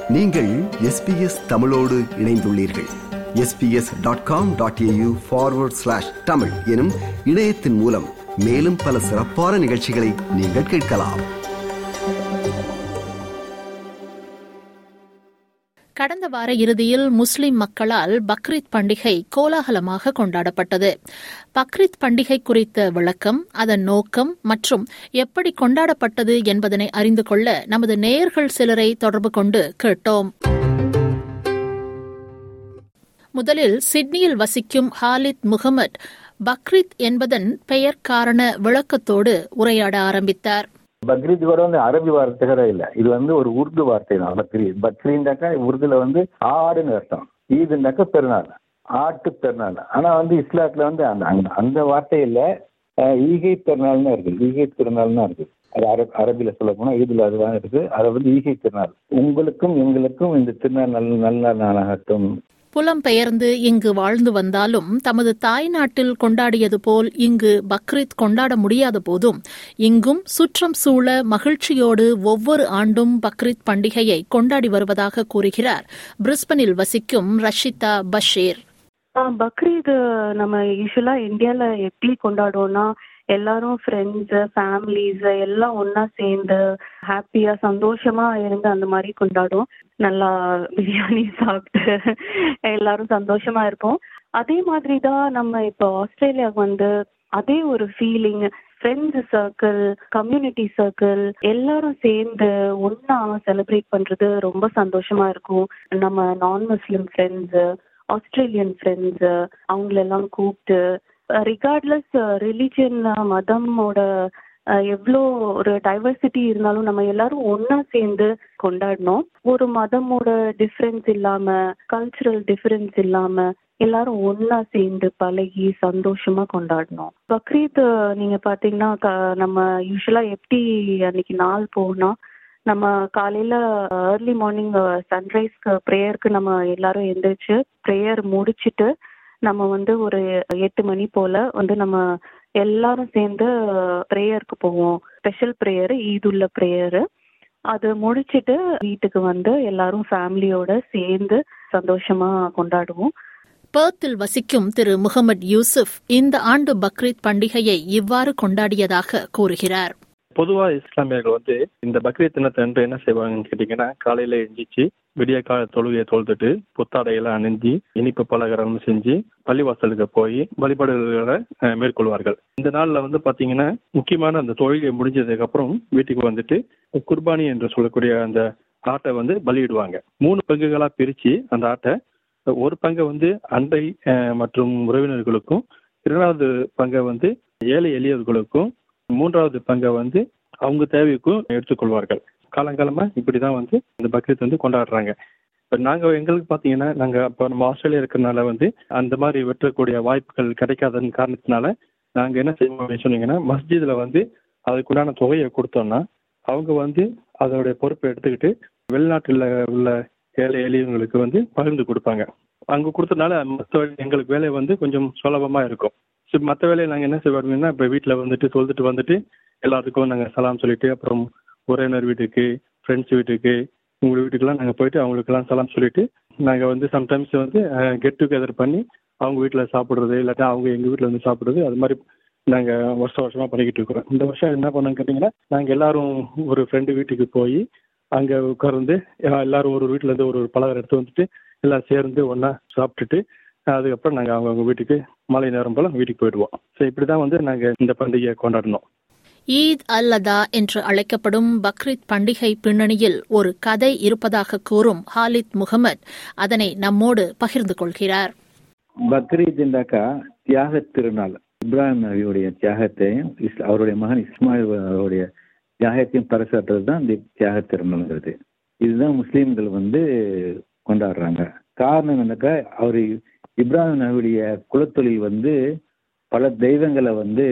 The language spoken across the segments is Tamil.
நீங்கள் எஸ்பிஎஸ் தமிழோடு இணைந்துள்ளீர்கள் SBS dot com dot AU forward slash Tamil எனும் இணையத்தின் மூலம் மேலும் பல சிறப்பான நிகழ்ச்சிகளை நீங்கள் கேட்கலாம் கடந்த வார இறுதியில் முஸ்லிம் மக்களால் பக்ரீத் பண்டிகை கோலாகலமாக கொண்டாடப்பட்டது பக்ரீத் பண்டிகை குறித்த விளக்கம் அதன் நோக்கம் மற்றும் எப்படி கொண்டாடப்பட்டது என்பதனை அறிந்து கொள்ள நமது நேயர்கள் சிலரை தொடர்பு கொண்டு கேட்டோம் முதலில் சிட்னியில் வசிக்கும் ஹாலித் முகமது பக்ரீத் என்பதன் பெயர் காரண விளக்கத்தோடு உரையாட ஆரம்பித்தார் பக்ரீத் கூட வந்து அரபி வார்த்தை கூட இல்ல இது வந்து ஒரு உருது வார்த்தை தான் பக்ரீத் பக்ரீந்தாக்கா உருதுல வந்து ஆடுன்னு அர்த்தம் ஈதுண்டாக்கா பெருநாள் ஆட்டு பெருநாள் ஆனா வந்து இஸ்லாத்துல வந்து அந்த அந்த- அந்த வார்த்தை இல்ல அஹ், ஈகை பெருநாள்னு இருக்கு ஈகை திருநாள்னு இருக்கு அது அரபி அரபில சொல்ல போனா இதுல அதுதான் இருக்கு அது வந்து ஈகை திருநாள் உங்களுக்கும் எங்களுக்கும் இந்த திருநாள் நல்ல நல்ல நாளாகட்டும் புலம்பெயர்ந்து இங்கு வாழ்ந்து வந்தாலும் தமது தாய் நாட்டில் கொண்டாடியது போல் இங்கு பக்ரீத் கொண்டாட முடியாத போதும் இங்கும் சுற்றம் சூழ மகிழ்ச்சியோடு ஒவ்வொரு ஆண்டும் பக்ரீத் பண்டிகையை கொண்டாடி வருவதாக கூறுகிறார் பிரிஸ்பனில் வசிக்கும் ரஷிதா பஷீர் ஆ, பக்ரீத் நம்ம யூஸ்வலா இந்தியால எப்படி கொண்டாடுவோம்னா எல்லாரும் ஃப்ரெண்ட்ஸ் ஃபேமிலிஸ் எல்லாம் ஒண்ணா சேர்ந்து ஹாப்பியா சந்தோஷமா இருந்து அந்த மாதிரி கொண்டாடுவோம் நல்லா பிரியாணி சாப்பிட்டு எல்லாரும் சந்தோஷமா இருப்போம் அதே மாதிரி தான் நம்ம இப்போ ஆஸ்திரேலியாவுக்கு வந்து அதே ஒரு feeling friends circle community circle எல்லாரும் சேர்ந்து ஒண்ணா செலிப்ரேட் பண்றது ரொம்ப சந்தோஷமா இருக்கும் நம்ம நான் முஸ்லிம் ஃப்ரெண்ட்ஸ் ஆஸ்திரேலியன் ஃப்ரெண்ட்ஸ் அவங்களெல்லாம் கூப்பிட்டு ரிகார்ட்லெஸ் ரிலிஜன் மதமோட அஹ், எவ்வளோ ஒரு டைவர்சிட்டி இருந்தாலும் நம்ம எல்லாரும் ஒண்ணா சேர்ந்து கொண்டாடினோம் ஒரு மதமோட டிஃப்ரென்ஸ் இல்லாம கல்ச்சுரல் டிஃப்ரென்ஸ் இல்லாம எல்லாரும் ஒண்ணா சேர்ந்து பழகி சந்தோஷமா கொண்டாடினோம் பக்ரீத் அஹ், நீங்க பாத்தீங்கன்னா க- நம்ம யூஸ்வலா எப்படி அன்னைக்கு நாள் போனா நம்ம காலையில ஏர்லி மார்னிங் சன்ரைஸ்க்கு ப்ரேயருக்கு நம்ம எல்லாரும் எந்திரிச்சு ப்ரேயர் முடிச்சிட்டு நம்ம வந்து ஒரு எட்டு மணி போல வந்து நம்ம எல்லாரும் சேர்ந்து ப்ரேயருக்கு போவோம் ஸ்பெஷல் ப்ரேயர் ஈதுள்ள ப்ரேயரு அது முடிச்சிட்டு வீட்டுக்கு வந்து எல்லாரும் ஃபேமிலியோட சேர்ந்து சந்தோஷமா கொண்டாடுவோம் பெர்த்தில் வசிக்கும் திரு முகமது யூசுப் இந்த ஆண்டு பக்ரீத் பண்டிகையை இவ்வாறு கொண்டாடியதாக கூறுகிறார் பொதுவா இஸ்லாமியர்கள் வந்து இந்த பக்ரீத் தினத்தன்று என்ன செய்வாங்கன்னு கேட்டீங்கன்னா காலையில எந்திரிச்சு விடிய கால தொழுகையை தொழுதுட்டு புத்தாடையெல்லாம் அணிஞ்சு இனிப்பு பலகாரம் செஞ்சு பள்ளிவாசலுக்கு போய் வழிபாடுகளை அஹ், மேற்கொள்வார்கள் இந்த நாள்ல வந்து பாத்தீங்கன்னா முக்கியமான அந்த தொழுகை முடிஞ்சதுக்கு அப்புறம் வீட்டுக்கு வந்துட்டு குர்பானி என்று சொல்லக்கூடிய அந்த ஆட்டை வந்து பலியிடுவாங்க மூணு பங்குகளா பிரிச்சு அந்த ஆட்டை ஒரு பங்கை வந்து அண்டை அஹ், மற்றும் உறவினர்களுக்கும் இரண்டாவது பங்கை வந்து ஏழை எளியவர்களுக்கும் மூன்றாவது பங்கை வந்து அவங்க தேவைக்கும் எடுத்துக்கொள்வார்கள் காலங்காலமா இப்படிதான் வந்து இந்த பக்ரீத் வந்து கொண்டாடுறாங்க இப்போ நாங்க எங்களுக்கு பாத்தீங்கன்னா நாங்க இப்போ நம்ம ஆஸ்திரேலியா இருக்கிறனால வந்து அந்த மாதிரி வெட்டக்கூடிய வாய்ப்புகள் கிடைக்காதன் காரணத்தினால நாங்க என்ன செய்வோம் அப்படின்னு சொன்னீங்கன்னா மஸ்ஜித்ல வந்து அதுக்குண்டான தொகையை கொடுத்தோம்னா அவங்க வந்து அதோடைய பொறுப்பை எடுத்துக்கிட்டு வெளிநாட்டில் உள்ள ஏழை எளியவங்களுக்கு வந்து பகிர்ந்து கொடுப்பாங்க அங்க கொடுத்தனால மற்ற எங்களுக்கு வேலை வந்து கொஞ்சம் சுலபமா இருக்கும் சரி மற்ற வேலையை நாங்கள் என்ன செய்வோம்னா இப்போ வீட்டில் வந்துட்டு தொழுதுட்டு வந்துட்டு எல்லாத்துக்கும் நாங்கள் சலாம் சொல்லிட்டு அப்புறம் உறவினர் வீட்டுக்கு ஃப்ரெண்ட்ஸ் வீட்டுக்கு உங்கள் வீட்டுக்கெல்லாம் நாங்கள் போயிட்டு அவங்களுக்கெல்லாம் சலாம் சொல்லிட்டு நாங்கள் வந்து சம்டைம்ஸ் வந்து கெட் டுகெதர் பண்ணி அவங்க வீட்டில் சாப்பிட்றது இல்லாட்டா அவங்க எங்கள் வீட்டில் வந்து சாப்பிட்றது அது மாதிரி நாங்கள் வருஷம் வருஷமாக பண்ணிக்கிட்டு இருக்கிறோம் இந்த வருஷம் என்ன பண்ணோம்னு கேட்டிங்கன்னா நாங்கள் எல்லாரும் ஒரு ஃப்ரெண்டு வீட்டுக்கு போய் அங்கே உட்கார்ந்து எல்லாம் எல்லாரும் ஒரு வீட்டில் இருந்து ஒரு ஒரு பலகாரம் எடுத்து வந்துட்டு எல்லாம் சேர்ந்து ஒன்றா சாப்பிட்டுட்டு அதுக்கப்புறம் நாங்கள் அவங்கவுங்க வீட்டுக்கு மாலை நேரம் போல் வீட்டுக்கு போயிடுவோம் ஸோ இப்படி தான் வந்து நாங்கள் இந்த பண்டிகையை கொண்டாடினோம் ஈத் அல் அதா என்று அழைக்கப்படும் பக்ரீத் பண்டிகை பின்னணியில் ஒரு கதை இருப்பதாக கூறும் ஹாலித் முகமது அதனை நம்மோடு பகிர்ந்து கொள்கிறார் பக்ரீத்னாக்கா தியாக திருநாள் இப்ராஹிம் நபியுடைய தியாகத்தையும் இஸ்- அவருடைய மகன் இஸ்மாயில் அவருடைய தியாகத்தையும் பறைசாற்றுறது தான் இந்த தியாக திருநாள்ங்கிறது இதுதான் முஸ்லீம்கள் வந்து கொண்டாடுறாங்க காரணம் என்னக்கா அவர் இப்ராஹிம் நபியுடைய குலத்தொழில் வந்து பல தெய்வங்களை வந்து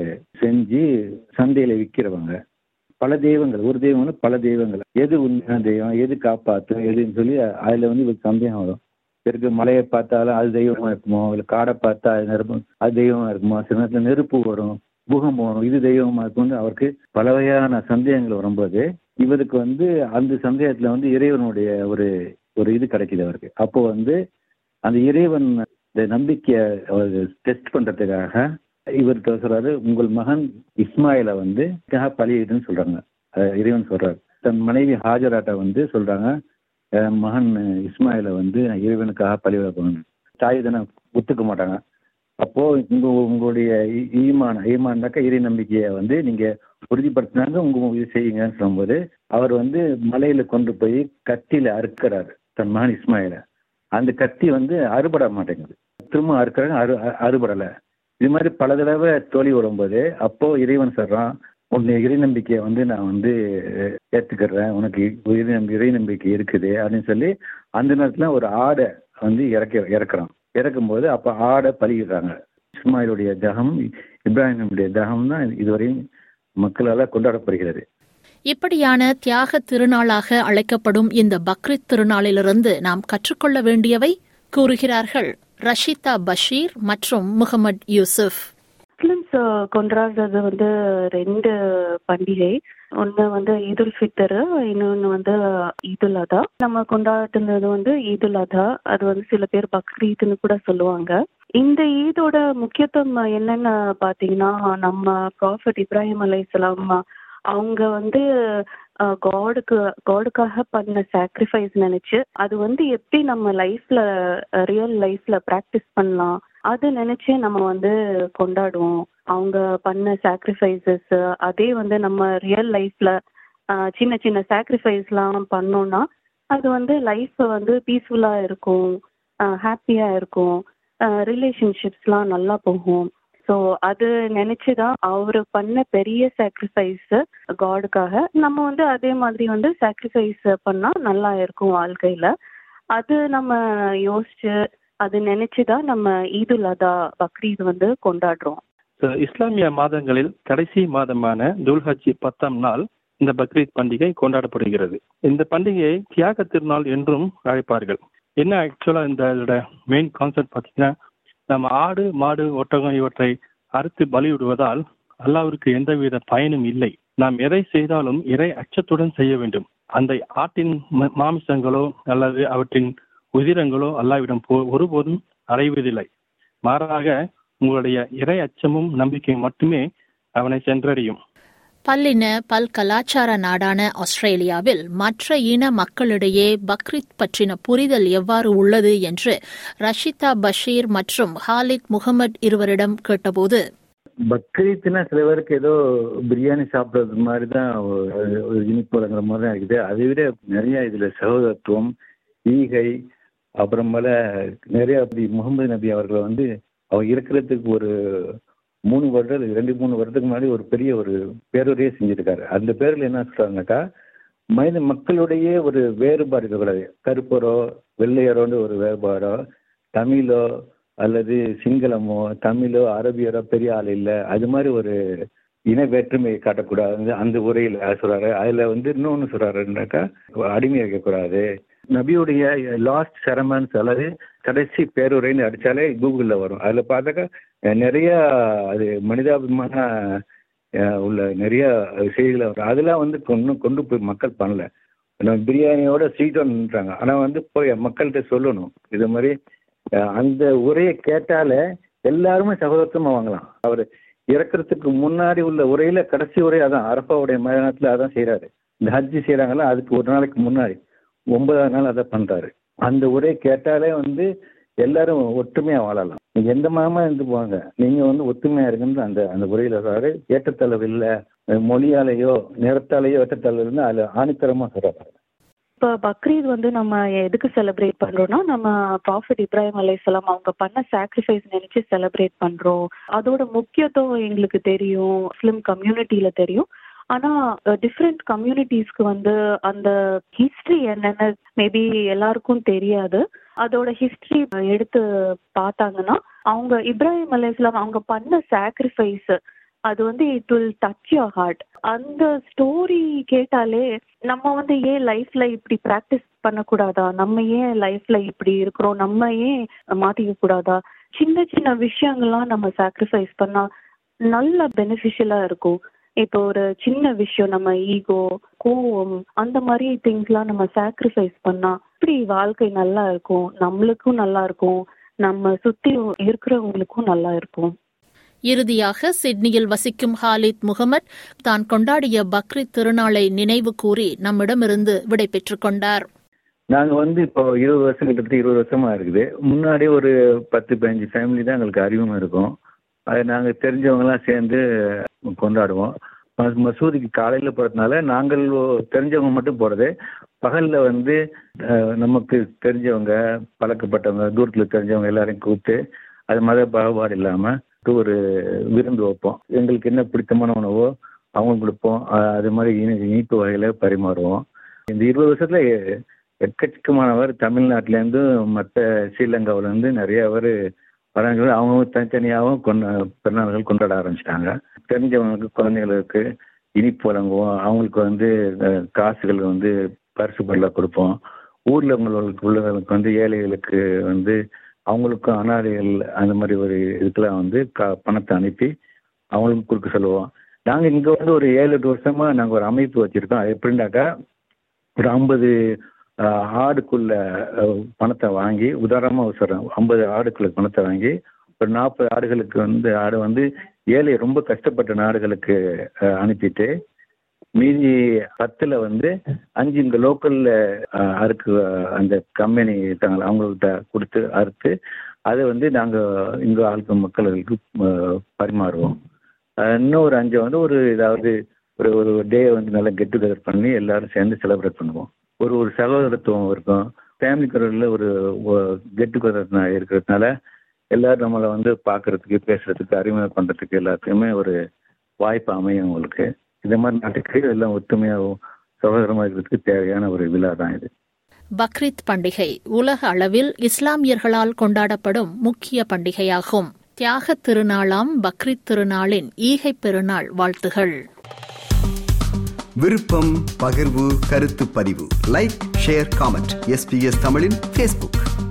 செஞ்சு சந்தையில விற்கிறவங்க பல தெய்வங்கள் ஒரு தெய்வம் வந்து பல தெய்வங்கள் எது உண்மையான தெய்வம் எது காப்பாற்றும் எதுன்னு சொல்லி அதுல வந்து இவருக்கு சந்தேகம் வரும் இருக்க மலையை பார்த்தாலும் அது தெய்வமா இருக்குமோ இல்லை காடை பார்த்தா அது நெருப்பு அது தெய்வமா இருக்குமோ சில நேரத்தில் நெருப்பு வரும் பூகம்பம் வரும் இது தெய்வமா இருக்கும்னு அவருக்கு பல வகையான சந்தேகங்கள் வரும்போது இவருக்கு வந்து அந்த சந்தேகத்துல வந்து இறைவனுடைய ஒரு ஒரு இது கிடைக்குது அவருக்கு அப்போ வந்து அந்த இறைவன் இந்த நம்பிக்கையை டெஸ்ட் பண்றதுக்காக இவர் சொல்றாரு உங்கள் மகன் இஸ்மாயில வந்து பலியிடுன்னு சொல்றாங்க அஹ் இறைவன் சொல்றாரு தன் மனைவி ஹாஜராட்ட வந்து சொல்றாங்க என் மகன் இஸ்மாயில வந்து நான் இறைவனுக்காக பலிவிட போகணும் தாய் தானே ஒத்துக்க மாட்டாங்க அப்போ உங்க உங்களுடைய ஈ- ஈமான் ஈமான்னாக்கா இறை நம்பிக்கையை வந்து நீங்க உறுதிப்படுத்தினாங்க உங்க இது செய்யுங்கன்னு சொல்லும்போது அவர் வந்து மலையில கொண்டு போய் கத்தியில அறுக்கிறாரு தன் மகன் இஸ்மாயில அந்த கத்தி வந்து அறுபட மாட்டேங்குது திரும்ப அறுக்கிறாங்க அறு அ- அறுபடல இது மாதிரி பல தடவை தோல்வி வரும்போது அப்போ இறைவன் சொல்றான் உன்னை இறை நம்பிக்கையை வந்து நான் வந்து அஹ், ஏத்துக்கிறேன் உனக்கு இறை நம்பி- இறை நம்பிக்கை இருக்குது அப்படின்னு சொல்லி அந்த நேரத்துல ஒரு ஆடை வந்து இறக்க இறக்குறான் இறக்கும்போது அப்ப ஆடை பலியிடுறாங்க இஸ்மாயிலுடைய தகம் இப்ராஹிமுடைய தகம் தான் இதுவரையும் மக்களால் கொண்டாடப்படுகிறது இப்படியான தியாக திருநாளாக அழைக்கப்படும் இந்த பக்ரீத் திருநாளிலிருந்து நாம் கற்றுக்கொள்ள வேண்டியவை கூறுகிறார்கள் ரஷிதா பஷீர் மற்றும் முகமது யூசுப் முஸ்லிம்ஸ் கொண்டாடுறது வந்து ரெண்டு பண்டிகை ஒன்று வந்து ஈதுல் ஃபித்தர் இன்னொன்று வந்து ஈதுல் அதா நம்ம கொண்டாடுறது வந்து ஈதுல் அதா அது வந்து சில பேர் பக்ரீத்னு கூட சொல்லுவாங்க இந்த ஈதோட முக்கியத்துவம் என்னன்னு பார்த்தீங்கன்னா நம்ம ப்ராஃபட் இப்ராஹிம் அலைஹிஸ்ஸலாம் அவங்க வந்து காடுக்கு காடுக்காக பண்ண சாக்ரிஃபைஸ் நினைச்சு அது வந்து எப்படி நம்ம லைஃப்ல ரியல் லைஃப்ல ப்ராக்டிஸ் பண்ணலாம் அது நினைச்சே நம்ம வந்து கொண்டாடுவோம் அவங்க பண்ண சாக்ரிஃபைசஸ் அதே வந்து நம்ம ரியல் லைஃப்ல சின்ன சின்ன சாக்ரிஃபைஸ்லாம் பண்ணோம்னா அது வந்து லைஃப் வந்து பீஸ்ஃபுல்லா இருக்கும் ஹாப்பியா இருக்கும் ரிலேஷன்ஷிப்ஸ்லாம் நல்லா போகும் ஸோ அது நினைச்சு தான் அவர் பண்ண பெரிய சாக்ரிஃபைஸ் காடுக்காக நம்ம வந்து அதே மாதிரி வந்து சாக்ரிஃபைஸ் பண்ணா நல்லா இருக்கும் வாழ்க்கையில அது நம்ம யோசிச்சு அது நினைச்சு தான் நம்ம ஈதுல் அதா பக்ரீத் வந்து கொண்டாடுறோம் So, இஸ்லாமிய மாதங்களில் கடைசி மாதமான துல்ஹஜ்ஜி பத்தாம் நாள் இந்த பக்ரீத் பண்டிகை கொண்டாடப்படுகிறது இந்த பண்டிகையை தியாக திருநாள் என்றும் அழைப்பார்கள் என்ன ஆக்சுவலா இந்த இதோட மெயின் கான்செப்ட் பார்த்தீங்கன்னா நம்ம ஆடு மாடு ஒட்டகம் இவற்றை அறுத்து பலியிடுவதால் அல்லாவிற்கு எந்தவித பயனும் இல்லை நாம் எதை செய்தாலும் இறை அச்சத்துடன் செய்ய வேண்டும் அந்த ஆட்டின் ம- மாமிசங்களோ அல்லது அவற்றின் உதிரங்களோ அல்லாவிடம் போ ஒருபோதும் அடைவதில்லை மாறாக உங்களுடைய இறை அச்சமும் நம்பிக்கையும் மட்டுமே அவனை சென்றடையும் பல்லின பல் கலாச்சார நாடான ஆஸ்திரேலியாவில் மற்ற இன மக்களிடையே பக்ரீத் பற்றின புரிதல் எவ்வாறு உள்ளது என்று ரஷிதா பஷீர் மற்றும் ஹாலித் முகமது இருவரிடம் கேட்டபோது பக்ரீத்னா சில பேருக்கு ஏதோ பிரியாணி சாப்பிட்றது மாதிரி தான் ஒரு- ஒரு இனிப்பு வழங்குற மாதிரி தான் இருக்குது அதை விட நிறைய இதுல சகோதரத்துவம் ஈகை அப்புறமேல நிறைய அப்படி முகமது நபி அவர்களை வந்து அவர் இருக்கிறதுக்கு ஒரு மூணு வருடம் ரெண்டு மூணு வருடத்துக்கு முன்னாடி ஒரு பெரிய ஒரு பேருரையே செஞ்சிருக்காரு அந்த பேரில் என்ன சொல்றாங்கக்கா மனித மக்களுடைய ஒரு வேறுபாடு இருக்கக்கூடாது கருப்பரோ வெள்ளையரோன்னு ஒரு வேறுபாடோ தமிழோ அல்லது சிங்களமோ தமிழோ அரபியரோ பெரிய ஆள் இல்லை அது மாதிரி ஒரு இன வேற்றுமை காட்டக்கூடாது அந்த உரையில் சொல்றாரு அதுல வந்து இன்னொன்னு சொல்றாருன்னாக்கா அடிமை வைக்கக்கூடாது நபியுடைய லாஸ்ட் செரமன்ஸ் அல்லது கடைசி பேருரைன்னு அடிச்சாலே கூகுள்ல வரும் அதுல பார்த்தாக்கா அஹ், நிறைய அது மனிதாபிமான அஹ், உள்ள நிறைய செய்திகளை வரும் அதெல்லாம் வந்து கொண்டு கொண்டு போய் மக்கள் பண்ணல நம்ம பிரியாணியோட ஸ்வீட்டோன்றாங்க ஆனா வந்து போய் மக்கள்கிட்ட சொல்லணும் இது மாதிரி அஹ், அந்த உரையை கேட்டாலே எல்லாருமே சகோதரத்துவமா வாங்கலாம் அவர் இறக்குறதுக்கு முன்னாடி உள்ள உரையில கடைசி உரை அதான் அரப்பாவுடைய மைதானத்துல அதான் செய்றாரு இந்த ஹஜ்ஜி செய்றாங்கல்ல அதுக்கு ஒரு நாளைக்கு முன்னாடி ஒன்பதாவது நாள் அதை பண்றாரு அந்த உரை கேட்டாலே வந்து எல்லாரும் ஒற்றுமையா வாழலாம் நீங்க எந்த மதமா இருந்து போவாங்க நீங்க வந்து ஒத்துமையா இருக்குன்னு அந்த அந்த உரையில சொல்றாரு ஏற்றத்தாழ்வு இல்ல மொழியாலேயோ நிறத்தாலேயோ ஏற்றத்தாழ்வு இருந்தா அதுல ஆணித்தரமா சொல்றாரு இப்போ பக்ரீத் வந்து நம்ம எதுக்கு செலிப்ரேட் பண்றோம்னா நம்ம ப்ராஃபிட் இப்ராஹிம் அலைஹிஸ்ஸலாம் அவங்க பண்ண சாக்ரிஃபைஸ் நினைச்சு செலிப்ரேட் பண்றோம் அதோட முக்கியத்துவம் எங்களுக்கு தெரியும் முஸ்லிம் கம்யூனிட்டியில தெரியும் ஆனா டிஃப்ரெண்ட் கம்யூனிட்டிஸ்க்கு வந்து அந்த ஹிஸ்டரி என்னன்னு மேபி எல்லாருக்கும் தெரியாது அதோட ஹிஸ்டரி எடுத்து பார்த்தாங்கன்னா அவங்க இப்ராஹிம் அலைஹிஸ்ஸலாம் அவங்க பண்ண சாக்ரிஃபைஸ் அது வந்து it will touch your heart அந்த ஸ்டோரி கேட்டாலே நம்ம வந்து ஏன் லைஃப்ல இப்படி ப்ராக்டிஸ் பண்ணக்கூடாதா நம்ம ஏன் லைஃப்ல இப்படி இருக்கிறோம் நம்ம ஏன் மாத்திக்க கூடாதா சின்ன சின்ன விஷயங்கள்லாம் நம்ம சாக்ரிஃபைஸ் பண்ணா நல்ல பெனிஃபிஷியலா இருக்கும் இப்போ ஒரு சின்ன விஷயம் நம்ம ஈகோ கோவம் அந்த மாதிரி திங்ஸ்லாம் நம்ம சாக்ரிஃபைஸ் பண்ணா இப்படி வாழ்க்கை நல்லா இருக்கும் நம்மளுக்கும் நல்லா இருக்கும் நம்ம சுத்தி இருக்கிறவங்களுக்கும் நல்லா இருக்கும் இறுதியாக சிட்னியில் வசிக்கும் ஹாலித் முகமட் தான் கொண்டாடிய பக்ரீத் திருநாளை நினைவு கூறி நம்மிடமிருந்து விடை பெற்றுக் கொண்டார் நாங்க வந்து இப்போ இருபது வருஷம் கிட்டத்தட்ட இருபது வருஷமா இருக்குது முன்னாடி ஒரு பத்து பதினஞ்சு ஃபேமிலி தான் எங்களுக்கு அறிமுகம் இருக்கும் அது நாங்க தெரிஞ்சவங்கலாம் சேர்ந்து கொண்டாடுவோம் ம- மசூதிக்கு காலையில போறதுனால நாங்கள் தெரிஞ்சவங்க மட்டும் போறது பகல்ல வந்து அஹ், நமக்கு தெரிஞ்சவங்க பழக்கப்பட்டவங்க தூரத்துல தெரிஞ்சவங்க எல்லாரையும் கூப்பிட்டு அது மத பாகுபாடு இல்லாம ஒரு விருந்து வைப்போம் எங்களுக்கு என்ன பிடித்தமான உணவோ அவங்களுக்கு கொடுப்போம் அஹ், அது மாதிரி இனி- இனிப்பு வகையில பரிமாறுவோம் இந்த இருபது வருஷத்துல எ- எக்கச்சக்கமானவர் தமிழ்நாட்டிலேருந்து மற்ற ஸ்ரீலங்காவிலேருந்து நிறைய பேர் வராங்க அவங்க தனித்தனியாகவும் கொண்ட பிறநாள்கள் கொண்டாட ஆரம்பிச்சிட்டாங்க தெரிஞ்சவங்களுக்கு குழந்தைங்களுக்கு இனிப்பு வழங்குவோம் அவங்களுக்கு வந்து அஹ், காசுகள் வந்து பரிசு பொருளாக கொடுப்போம் ஊரில் உள்ளவங்களுக்கு உள்ளவங்களுக்கு வந்து ஏழைகளுக்கு வந்து அவங்களுக்கும் அனாதைகள் அந்த மாதிரி ஒரு இதுக்கெல்லாம் வந்து கா பணத்தை அனுப்பி அவங்களுக்கும் கொடுக்க சொல்லுவோம் நாங்கள் இங்கே வந்து ஒரு ஏழு எட்டு வருஷமாக நாங்கள் ஒரு அமைப்பு வச்சுருக்கோம் அது எப்படின்னாக்கா ஒரு ஐம்பது ஆடுக்குள்ள அஹ், பணத்தை வாங்கி உதாரணமாக சொல்கிறேன் ஐம்பது ஆடுக்குள்ள பணத்தை வாங்கி ஒரு நாற்பது ஆடுகளுக்கு வந்து ஆடு வந்து ஏழை ரொம்ப கஷ்டப்பட்ட நாடுகளுக்கு அஹ், அனுப்பிட்டு மீதி பத்தில் வந்து அஞ்சு இங்கே லோக்கலில் அறுக்கு அஹ், அந்த கம்பெனி இருக்காங்க அவங்கள்ட்ட கொடுத்து அறுத்து அதை வந்து நாங்கள் இங்கே ஆளுக்கு மக்களுக்கு அஹ், பரிமாறுவோம் அஹ், இன்னும் ஒரு அஞ்சை வந்து ஒரு ஏதாவது ஒரு ஒரு டே வந்து நல்லா கெட் டுகெதர் பண்ணி எல்லாரும் சேர்ந்து செலிப்ரேட் பண்ணுவோம் ஒரு ஒரு சகோதரத்துவம் இருக்கும் ஃபேமிலி கரோடில் ஒரு கெட் டுகெதர் இருக்கிறதுனால எல்லாரும் நம்மளை வந்து பார்க்கறதுக்கு பேசுறதுக்கு அறிமுகம் பண்ணுறதுக்கு எல்லாத்துக்குமே ஒரு வாய்ப்பு அமையும் உங்களுக்கு இந்த மாதிரி நாட்டுக்கு எல்லாம் ஒத்துமையாகவும் சகோதரமாக இருக்கிறதுக்கு தேவையான ஒரு விழா தான் இது பக்ரீத் பண்டிகை உலக அளவில் இஸ்லாமியர்களால் கொண்டாடப்படும் முக்கிய பண்டிகையாகும் தியாகத் திருநாளாம் பக்ரீத் திருநாளின் ஈகைப் பெருநாள் வாழ்த்துகள் விருப்பம் பகிர்வு கருத்து பதிவு லைக் ஷேர் காமெண்ட் எஸ்பிஎஸ் தமிழின் ஃபேஸ்புக்